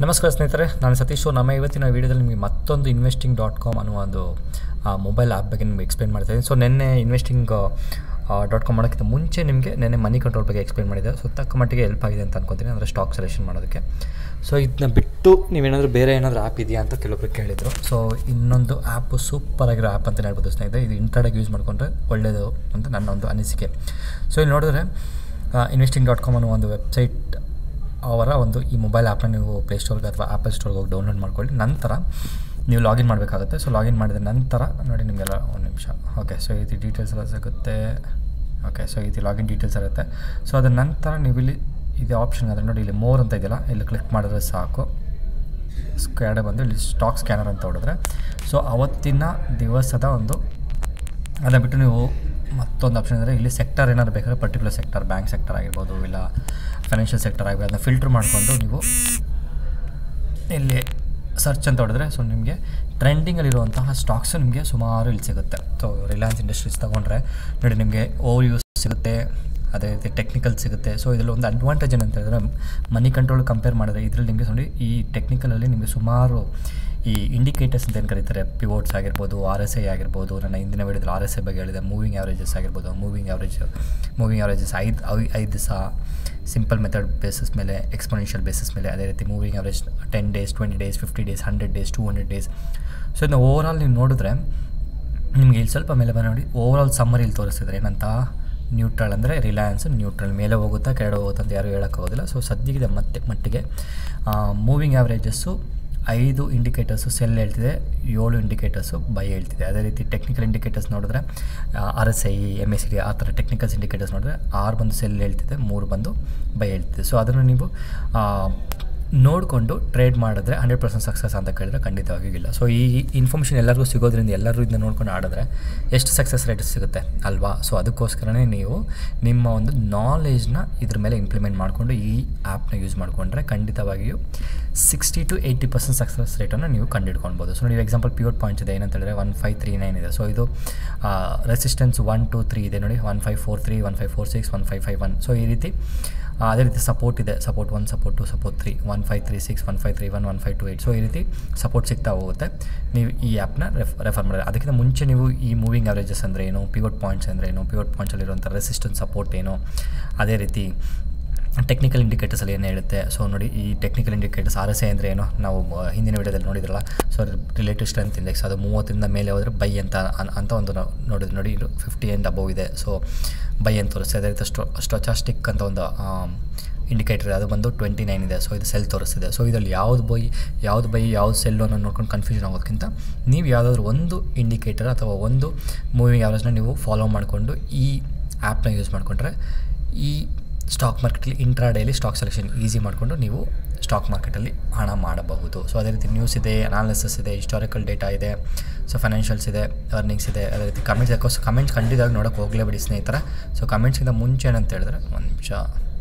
ನಮಸ್ಕಾರ ಸ್ನೇಹಿತರೆ ನಾನು ಸತೀಶು ನಮ್ಮ ಇವತ್ತಿನ ವೀಡಿಯೋದಲ್ಲಿ ನಿಮಗೆ ಮತ್ತೊಂದು ಇನ್ವೆಸ್ಟಿಂಗ್ ಡಾಟ್ ಕಾಮ್ ಅನ್ನುವ ಒಂದು ಮೊಬೈಲ್ ಆ್ಯಪ್ ಬಗ್ಗೆ ನಿಮಗೆ ಎಕ್ಸ್ಪ್ಲೇನ್ ಮಾಡ್ತಾ ಇದ್ದೀನಿ ಸೊ ನಿನ್ನೆ ಇನ್ವೆಸ್ಟಿಂಗ್ ಡಾಟ್ ಕಾಮ್ ಮಾಡೋಕ್ಕಿಂತ ಮುಂಚೆ ನಿಮಗೆ ನೆನ್ನೆ ಮನಿ ಕಂಟ್ರೋಲ್ ಬಗ್ಗೆ ಎಕ್ಸ್ಪ್ಲೇನ್ ಮಾಡಿದೆ ಸೊ ತಕ್ಕ ಮಟ್ಟಿಗೆ ಹೆಲ್ಪ್ ಆಗಿದೆ ಅಂತ ಅನ್ಕೊತೀನಿ ಅಂದರೆ ಸ್ಟಾಕ್ ಸೆಲೆಕ್ಷನ್ ಮಾಡೋದಕ್ಕೆ ಸೊ ಇದನ್ನ ಬಿಟ್ಟು ನೀವೇನಾದರೂ ಬೇರೆ ಏನಾದರೂ ಆ್ಯಪ್ ಇದೆಯಾ ಅಂತ ಕೆಲವೊಬ್ರು ಕೇಳಿದರು ಸೊ ಇನ್ನೊಂದು ಆ್ಯಪು ಸೂಪರ್ ಆಗಿರೋ ಆ್ಯಪ್ ಅಂತ ಹೇಳ್ಬೋದು ಸ್ನೇಹಿತರೆ ಇದು ಇಂಟ್ರಾಡಾಗಿ ಯೂಸ್ ಮಾಡಿಕೊಂಡ್ರೆ ಒಳ್ಳೆಯದು ಅಂತ ನನ್ನ ಒಂದು ಅನಿಸಿಕೆ ಸೊ ಇಲ್ಲಿ ನೋಡಿದ್ರೆ ಇನ್ವೆಸ್ಟಿಂಗ್ ಡಾಟ್ ಕಾಮ್ ಅನ್ನೋ ಒಂದು ವೆಬ್ಸೈಟ್ ಅವರ ಒಂದು ಈ ಮೊಬೈಲ್ ಆ್ಯಪ್ನ ನೀವು ಪ್ಲೇಸ್ಟೋರ್ಗೆ ಅಥವಾ ಆ್ಯಪಲ್ ಸ್ಟೋರ್ಗೆ ಹೋಗಿ ಡೌನ್ಲೋಡ್ ಮಾಡ್ಕೊಳ್ಳಿ ನಂತರ ನೀವು ಲಾಗಿನ್ ಮಾಡಬೇಕಾಗುತ್ತೆ ಸೊ ಲಾಗಿನ್ ಮಾಡಿದ ನಂತರ ನೋಡಿ ನಿಮಗೆಲ್ಲ ಒಂದು ನಿಮಿಷ ಓಕೆ ಸೊ ಇದು ಡೀಟೇಲ್ಸ್ ಎಲ್ಲ ಸಿಗುತ್ತೆ ಓಕೆ ಸೊ ಇದು ಲಾಗಿನ್ ಡೀಟೇಲ್ಸ್ ಇರುತ್ತೆ ಸೊ ಅದರ ನಂತರ ನೀವು ಇಲ್ಲಿ ಇದು ಆಪ್ಷನ್ ಆದರೆ ನೋಡಿ ಇಲ್ಲಿ ಮೋರ್ ಅಂತ ಇದೆಯಲ್ಲ ಇಲ್ಲಿ ಕ್ಲಿಕ್ ಮಾಡಿದ್ರೆ ಸಾಕು ಸ್ಕ್ಯಾಡೆ ಬಂದು ಇಲ್ಲಿ ಸ್ಟಾಕ್ ಸ್ಕ್ಯಾನರ್ ಅಂತ ಹೊಡೆದ್ರೆ ಸೊ ಅವತ್ತಿನ ದಿವಸದ ಒಂದು ಅದನ್ನ ಬಿಟ್ಟು ನೀವು ಮತ್ತೊಂದು ಆಪ್ಷನ್ ಅಂದರೆ ಇಲ್ಲಿ ಸೆಕ್ಟರ್ ಏನಾದ್ರು ಬೇಕಾದ್ರೆ ಪರ್ಟಿಕ್ಯುಲರ್ ಸೆಕ್ಟರ್ ಬ್ಯಾಂಕ್ ಸೆಕ್ಟರ್ ಆಗಿರ್ಬೋದು ಇಲ್ಲ ಫೈನಾನ್ಷಿಯಲ್ ಸೆಕ್ಟರ್ ಆಗಿರ್ಬೋದು ಅದನ್ನ ಫಿಲ್ಟ್ರ್ ಮಾಡಿಕೊಂಡು ನೀವು ಇಲ್ಲಿ ಸರ್ಚ್ ಅಂತ ಹೊಡೆದ್ರೆ ಸೊ ನಿಮಗೆ ಟ್ರೆಂಡಿಂಗಲ್ಲಿರುವಂತಹ ಸ್ಟಾಕ್ಸು ನಿಮಗೆ ಸುಮಾರು ಇಲ್ಲಿ ಸಿಗುತ್ತೆ ಸೊ ರಿಲಯನ್ಸ್ ಇಂಡಸ್ಟ್ರೀಸ್ ತೊಗೊಂಡ್ರೆ ನೋಡಿ ನಿಮಗೆ ಓವರ್ ಯೂಸ್ ಸಿಗುತ್ತೆ ಅದೇ ರೀತಿ ಟೆಕ್ನಿಕಲ್ ಸಿಗುತ್ತೆ ಸೊ ಇದರಲ್ಲಿ ಒಂದು ಅಡ್ವಾಂಟೇಜ್ ಏನಂತ ಹೇಳಿದ್ರೆ ಮನಿ ಕಂಟ್ರೋಲ್ ಕಂಪೇರ್ ಮಾಡಿದ್ರೆ ಇದರಲ್ಲಿ ನಿಮಗೆ ನೋಡಿ ಈ ಟೆಕ್ನಿಕಲಲ್ಲಿ ನಿಮಗೆ ಸುಮಾರು ಈ ಇಂಡಿಕೇಟರ್ಸ್ ಅಂತ ಏನು ಕರೀತಾರೆ ಪಿವೋಟ್ಸ್ ಆಗಿರ್ಬೋದು ಆರ್ ಎಸ್ ಐ ಆಗಿರ್ಬೋದು ನನ್ನ ಹಿಂದಿನ ವಿಡಿಯೋದಲ್ಲಿ ಆರ್ ಎಸ್ ಐ ಬಗ್ಗೆ ಹೇಳಿದೆ ಮೂವಿಂಗ್ ಆ್ಯಾವ್ರೇಜಸ್ ಆಗಿರ್ಬೋದು ಮೂವಿಂಗ್ ಆ್ಯಾವ್ರೇಜ್ ಮೂವಿಂಗ್ ಆ್ಯಾವ್ರೇಜಸ್ ಐದು ಐದು ದಿವಸ ಸಿಂಪಲ್ ಮೆಥಡ್ ಬೇಸಿಸ್ ಮೇಲೆ ಎಕ್ಸ್ಪೊನೆನ್ಷಿಯಲ್ ಬೇಸಿಸ್ ಮೇಲೆ ಅದೇ ರೀತಿ moving average ten days twenty days fifty days hundred days two hundred days so ಇದನ್ನ ಓವರಾಲ್ ನೀವು ನೋಡಿದ್ರೆ ನಿಮಗೆ ಇಲ್ಲಿ ಸ್ವಲ್ಪ ಮೇಲೆ ಬಂದು ನೋಡಿ ಓವರಾಲ್ ಸಮ್ಮರಿ ಇಲ್ಲಿ ತೋರಿಸ್ತಿದ್ರೆ ಏನಂತ ನ್ಯೂಟ್ರಲ್ ಅಂದರೆ ರಿಲಯನ್ಸ್ ನ್ಯೂಟ್ರಲ್ ಮೇಲೆ ಹೋಗುತ್ತಾ ಕೆಳಗೆ ಹೋಗುತ್ತಾ ಅಂತ ಯಾರು ಹೇಳೋಕ್ಕಾಗೋದಿಲ್ಲ ಸೊ ಸದ್ಯಗಿದೆ ಮತ್ತೆ ಮಟ್ಟಿಗೆ ಮೂವಿಂಗ್ ಆ್ಯಾವ್ರೇಜಸ್ಸು ಐದು ಇಂಡಿಕೇಟರ್ಸು ಸೆಲ್ ಹೇಳ್ತಿದೆ ಏಳು ಇಂಡಿಕೇಟರ್ಸು ಬೈ ಹೇಳ್ತಿದೆ ಅದೇ ರೀತಿ ಟೆಕ್ನಿಕಲ್ ಇಂಡಿಕೇಟರ್ಸ್ ನೋಡಿದ್ರೆ R S I M S C D ಆ ಥರ ಟೆಕ್ನಿಕಲ್ಸ್ ಇಂಡಿಕೇಟರ್ಸ್ ನೋಡಿದ್ರೆ ಆರು ಬಂದು ಸೆಲ್ ಹೇಳ್ತಿದೆ ಮೂರು ಬಂದು ಬೈ ಹೇಳ್ತಿದೆ ಸೊ ಅದನ್ನು ನೀವು ನೋಡಿಕೊಂಡು ಟ್ರೇಡ್ ಮಾಡಿದ್ರೆ ಹಂಡ್ರೆಡ್ ಪರ್ಸೆಂಟ್ ಸಕ್ಸಸ್ ಅಂತ ಕೇಳಿದ್ರೆ ಖಂಡಿತವಾಗಿಯೂ ಇಲ್ಲ ಸೊ ಈ ಇನ್ಫಾರ್ಮೇಷನ್ ಎಲ್ಲರಿಗೂ ಸಿಗೋದ್ರಿಂದ ಎಲ್ಲರೂ ಇದನ್ನ ನೋಡ್ಕೊಂಡು ಆಡಿದ್ರೆ ಎಷ್ಟು ಸಕ್ಸಸ್ ರೇಟ್ ಸಿಗುತ್ತೆ ಅಲ್ವಾ ಸೊ ಅದಕ್ಕೋಸ್ಕರನೇ ನೀವು ನಿಮ್ಮ ಒಂದು ನಾಲೆಜ್ನ ಇದ್ರ ಮೇಲೆ ಇಂಪ್ಲಿಮೆಂಟ್ ಮಾಡಿಕೊಂಡು ಈ ಆ್ಯಪ್ನ ಯೂಸ್ ಮಾಡಿಕೊಂಡ್ರೆ ಖಂಡಿತವಾಗಿಯೂ sixty to eighty percent success ರೇಟನ್ನು ನೀವು ಕಂಡುಹಿಡ್ಕೊಳ್ಬೋದು ಸೊ ನೀವು ಎಕ್ಸಾಂಪಲ್ ಪ್ಯೂರ್ ಪಾಯಿಂಟ್ಸ್ ಇದೆ ಏನಂತ ಹೇಳಿದ್ರೆ ಒನ್ ಫೈವ್ ತ್ರೀ ನೈನ್ ಇದೆ ಸೊ ಇದು ರೆಸಿಸ್ಟೆನ್ಸ್ ಒನ್ ಟು ತ್ರೀ ಇದೆ ನೋಡಿ one five four three one five four six one five five one so ಈ ರೀತಿ ಅದೇ ರೀತಿ ಸಪೋರ್ಟ್ ಇದೆ support one support two support three one five three six one five three one one five two eight so ಈ ರೀತಿ support ಸಿಗ್ತಾ ಹೋಗುತ್ತೆ ನೀವು ಈ ಆ್ಯಪ್ನ ರೆಫ್ ರೆಫರ್ ಮಾಡಿದ್ರೆ ಅದಕ್ಕಿಂತ ಮುಂಚೆ ನೀವು ಈ ಮೂವಿಂಗ್ ಅವರೇಜಸ್ ಅಂದರೆ ಏನು ಪಿವೋಟ್ ಪಾಯಿಂಟ್ಸ್ ಅಂದರೆ ಏನು ಪಿವೋಟ್ ಪಾಯಿಂಟ್ಸಲ್ಲಿರುವಂಥ ರೆಸಿಸ್ಟೆನ್ಸ್ ಸಪೋರ್ಟ್ ಏನು ಅದೇ ರೀತಿ ಟೆಕ್ನಿಕಲ್ ಇಂಡಿಕೇಟರ್ಸಲ್ಲಿ ಏನು ಹೇಳುತ್ತೆ ಸೊ ನೋಡಿ ಈ technical indicators R S I ಅಂದರೆ ಏನು ನಾವು ಹಿಂದಿನ ವಿಡಿಯೋದಲ್ಲಿ ನೋಡಿದ್ರಲ್ಲ ಸೊ ರಿಲೇಟಿವ್ ಸ್ಟ್ರೆಂತ್ ಇಂಡೆಕ್ಸ್ ಅದು ಮೂವತ್ತರಿಂದ ಮೇಲೆ ಹೋದರೆ ಬೈ ಅಂತ ಅಂತ ಒಂದು ನಾವು ನೋಡಿದ್ವಿ ನೋಡಿ ಇದು ಫಿಫ್ಟಿ ಆ್ಯಂಡ್ ಅಬೋವ್ ಇದೆ ಸೊ ಬೈ ಅಂತ ತೋರಿಸ್ತೆ ಅದೇ ರೀತಿ ಸ್ಟೊ ಸ್ಟೊಚಾಸ್ಟಿಕ್ ಅಂತ ಒಂದು ಇಂಡಿಕೇಟರ್ ಅದು ಬಂದು ಟ್ವೆಂಟಿ ನೈನ್ ಇದೆ ಸೊ ಇದು ಸೆಲ್ ತೋರಿಸ್ತಿದೆ ಸೊ ಇದರಲ್ಲಿ ಯಾವ್ದು ಬೈ ಯಾವ್ದು ಬೈ ಯಾವ್ದು ಸೆಲ್ಲು ಅನ್ನೋ ನೋಡ್ಕೊಂಡು ಕನ್ಫ್ಯೂಷನ್ ಆಗೋದಕ್ಕಿಂತ ನೀವು ಯಾವುದಾದ್ರೂ ಒಂದು ಇಂಡಿಕೇಟರ್ ಅಥವಾ ಒಂದು ಮೂವಿಂಗ್ ಯಾವ್ರೇಜ್ನ ನೀವು ಫಾಲೋ ಮಾಡಿಕೊಂಡು ಈ ಆ್ಯಪ್ನ ಯೂಸ್ ಮಾಡಿಕೊಂಡ್ರೆ ಈ ಸ್ಟಾಕ್ ಮಾರ್ಕೆಟಲ್ಲಿ intra daily stock selection easy ಮಾಡಿಕೊಂಡು ನೀವು ಸ್ಟಾಕ್ ಮಾರ್ಕೆಟಲ್ಲಿ ಹಣ ಮಾಡಬಹುದು ಸೊ ಅದೇ ರೀತಿ ನ್ಯೂಸ್ ಇದೆ ಅನಾಲಿಸಿಸ್ ಇದೆ ಹಿಸ್ಟಾರಿಕಲ್ ಡೇಟಾ ಇದೆ ಸೊ ಫೈನಾನ್ಷಿಯಲ್ಸ್ ಇದೆ ಅರ್ನಿಂಗ್ಸ್ ಇದೆ ಅದೇ ರೀತಿ ಕಮೆಂಟ್ಸ್ ಯಾಕೋ ಕಮೆಂಟ್ಸ್ ಖಂಡಿತವಾಗಿ ನೋಡೋಕೆ ಹೋಗಲೇಬೇಡಿ ಸ್ನೇಹಿತರ ಸೊ ಕಮೆಂಟ್ಸ್ಗಿಂತ ಮುಂಚೆ ಏನಂತ ಹೇಳಿದ್ರೆ ಒಂದು ನಿಮಿಷ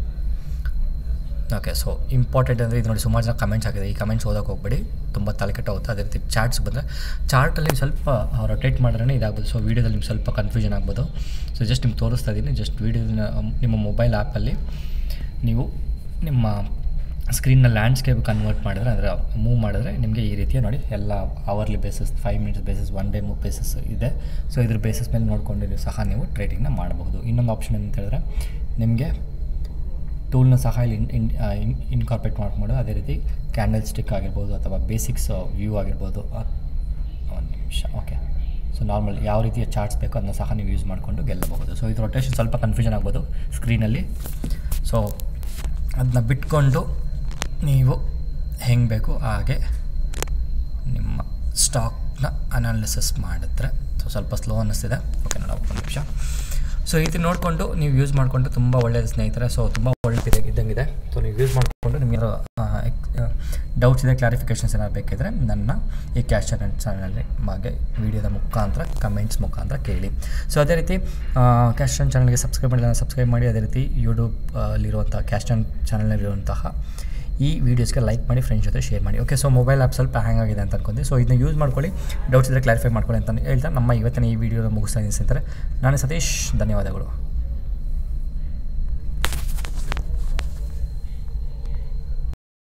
ಓಕೆ ಸೊ ಇಂಪಾರ್ಟೆಂಟ್ ಅಂದರೆ ಇದು ನೋಡಿ ಸುಮಾರು ಜನ ಕಮೆಂಟ್ಸ್ ಆಗಿದೆ ಈ ಕಮೆಂಟ್ಸ್ ಓದೋಕೆ ಹೋಗ್ಬೇಡಿ ತುಂಬ ತಲೆ ಕೆಟ್ಟ ಹೋಗುತ್ತೆ ಅದೇ ರೀತಿ ಚಾರ್ಟ್ಸ್ ಬಂದರೆ ಚಾರ್ಟಲ್ಲಿ ಸ್ವಲ್ಪ ರೊಟೇಟ್ ಮಾಡಿದ್ರೆ ಇದಾಗ್ಬೋದು ಸೊ ವೀಡಿಯೋದಲ್ಲಿ ನಿಮ್ಗೆ ಸ್ವಲ್ಪ ಕನ್ಫ್ಯೂಷನ್ ಆಗ್ಬೋದು ಸೊ ಜಸ್ಟ್ ನಿಮ್ಗೆ ತೋರಿಸ್ತಾ ಇದ್ದೀನಿ ಜಸ್ಟ್ ವೀಡಿಯೋನ ನಿಮ್ಮ ಮೊಬೈಲ್ ಆ್ಯಪಲ್ಲಿ ನೀವು ನಿಮ್ಮ ಸ್ಕ್ರೀನ್ನ ಲ್ಯಾಂಡ್ಸ್ಕೇಪ್ ಕನ್ವರ್ಟ್ ಮಾಡಿದ್ರೆ ಅಂದರೆ ಮೂವ್ ಮಾಡಿದ್ರೆ ನಿಮಗೆ ಈ ರೀತಿಯ ನೋಡಿ ಎಲ್ಲ hourly basis five minutes basis one day move basis ಇದೆ ಸೊ ಇದ್ರ ಬೇಸಿಸ್ ಮೇಲೆ ನೋಡ್ಕೊಂಡಿದ್ದು ಸಹ ನೀವು ಟ್ರೇಡಿಂಗ್ನ ಮಾಡಬಹುದು ಇನ್ನೊಂದು ಆಪ್ಷನ್ ಏನಂತ ಹೇಳಿದ್ರೆ ನಿಮಗೆ ಟೂಲ್ನ ಸಹ ಇಲ್ಲಿ ಇನ್ ಇನ್ ಇನ್ಕಾರ್ಪೊರೇಟ್ ಮಾಡ್ಕೊಂಡು ಅದೇ ರೀತಿ ಕ್ಯಾಂಡಲ್ ಸ್ಟಿಕ್ ಆಗಿರ್ಬೋದು ಅಥವಾ ಬೇಸಿಕ್ಸ್ ವ್ಯೂ ಆಗಿರ್ಬೋದು ಒಂದು ನಿಮಿಷ ಓಕೆ ಸೊ ನಾರ್ಮಲ್ ಯಾವ ರೀತಿಯ ಚಾರ್ಟ್ಸ್ ಬೇಕೋ ಅದನ್ನ ಸಹ ನೀವು ಯೂಸ್ ಮಾಡಿಕೊಂಡು ಗೆಲ್ಲಬಹುದು ಸೊ ಇದು ರೊಟೇಷನ್ ಸ್ವಲ್ಪ ಕನ್ಫ್ಯೂಷನ್ ಆಗ್ಬೋದು ಸ್ಕ್ರೀನಲ್ಲಿ ಸೊ ಅದನ್ನ ಬಿಟ್ಕೊಂಡು ನೀವು ಹೆಂಗೆ ಬೇಕು ಹಾಗೆ ನಿಮ್ಮ ಸ್ಟಾಕ್ನ ಅನಾಲಿಸಿಸ್ ಮಾಡಿದ್ರೆ ಸೊ ಸ್ವಲ್ಪ ಸ್ಲೋ ಅನ್ನಿಸ್ತಿದೆ ಓಕೆ ನೋಡೋ ಒಂದು ನಿಮಿಷ ಸೊ ಈ ರೀತಿ ನೋಡಿಕೊಂಡು ನೀವು ಯೂಸ್ ಮಾಡಿಕೊಂಡು ತುಂಬ ಒಳ್ಳೆಯದು ಸ್ನೇಹಿತರೆ ಸೊ ತುಂಬ ಒಳ್ಳೆದಿದೆ ಇದ್ದಂಗಿದೆ ಸೊ ನೀವು ಯೂಸ್ ಮಾಡಿಕೊಂಡು ನಿಮಗೆ ಡೌಟ್ಸ್ ಇದೆ ಕ್ಲಾರಿಫಿಕೇಷನ್ಸ್ ಏನಾದ್ರು ಬೇಕಿದ್ರೆ ನನ್ನ ಈ ಕ್ಯಾಶ್ ಚಾನಲ್ ಚಾನಲಲ್ಲಿ ಬಗ್ಗೆ ವೀಡಿಯೋದ ಮುಖಾಂತರ ಕಮೆಂಟ್ಸ್ ಮುಖಾಂತರ ಕೇಳಿ ಸೊ ಅದೇ ರೀತಿ ಕ್ಯಾಶ್ ಚಾನಲ್ ಚಾನಲ್ಗೆ ಸಬ್ಸ್ಕ್ರೈಬ್ ಮಾಡಿಲ್ಲ ಸಬ್ಸ್ಕ್ರೈಬ್ ಮಾಡಿ ಅದೇ ರೀತಿ ಯೂಟ್ಯೂಬಲ್ಲಿರುವಂಥ ಕ್ಯಾಶ್ ಚಾನಲ್ ಚಾನಲ್ನಲ್ಲಿರುವಂತಹ ಈ ವೀಡಿಯೋಸ್ಗೆ ಲೈಕ್ ಮಾಡಿ ಫ್ರೆಂಡ್ಸ್ ಜೊತೆ ಶೇರ್ ಮಾಡಿ ಓಕೆ ಸೊ ಮೊಬೈಲ್ ಆ್ಯಪ್ ಸ್ವಲ್ಪ ಹ್ಯಾಂಗ್ ಆಗಿದೆ ಅಂತ ಅನ್ಕೊಂಡೆ ಸೊ ಇದನ್ನ ಯೂಸ್ ಮಾಡ್ಕೊಳ್ಳಿ ಡೌಟ್ಸ್ ಇದ್ದರೆ ಕ್ಲಾರಿಫೈ ಮಾಡ್ಕೊಳ್ಳಿ ಅಂತ ಹೇಳ್ತಾ ನಮ್ಮ ಇವತ್ತಿನ ಈ ವಿಡಿಯೋನ ಮುಗಿಸ್ತಾ ಇದ್ದೀನಿ ಸ್ನೇಹಿತರೆ ನಾನು ಸತೀಶ್ ಧನ್ಯವಾದಗಳು